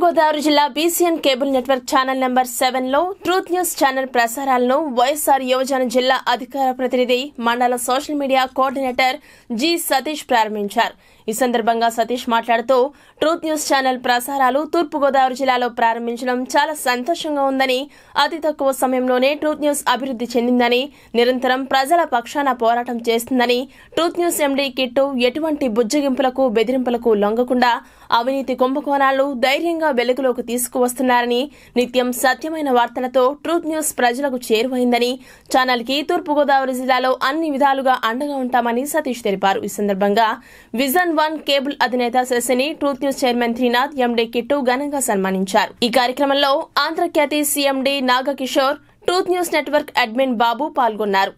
తూర్పుగోదావరి జిల్లా BCN cable network channel number seven లో truth news channel ప్రసారాలను వైఎస్ఆర్ యువజన జిల్లా అధికార ప్రతినిధి మండల social media coordinator G Satish ప్రారంభించారు ఈ సందర్భంగా సతీష్ మాట్లాడుతూ ట్రూత్ న్యూస్ ఛానల్ ప్రసారాలు తూర్పుగోదావరి జిల్లాలో ప్రారంభించడం చాలా సంతోషంగా ఉందని అతి తక్కువ సమయంలోనే ట్రూత్ న్యూస్ అభివృద్ధి చెందిందని నిరంతరం ప్రజల పక్షాన పోరాటం చేస్తుందని ట్రూత్ న్యూస్ ఎండీ కిట్టు ఎటువంటి బుజ్జగింపులకు బెదిరింపులకు లొంగకుండా అవినీతి కుంభకోణాలు ధైర్యంగా వెలుగులోకి తీసుకువస్తున్నారని నిత్యం సత్యమైన వార్తలతో ట్రూత్ న్యూస్ ప్రజలకు చేరువైందని ఛానల్ కి తూర్పుగోదావరి జిల్లాలో అన్ని విధాలుగా అండగా ఉంటామని సతీష్ తెలిపారు ఈ సందర్భంగా విజన్ వన్ కేబుల్ అధినేత శశిని truth news chairman Trinath MD Kittu ఘనంగా సన్మానించారు ఈ కార్యక్రమంలో Andhrakhyathi CMD Nagakishore truth news network admin Babu పాల్గొన్నారు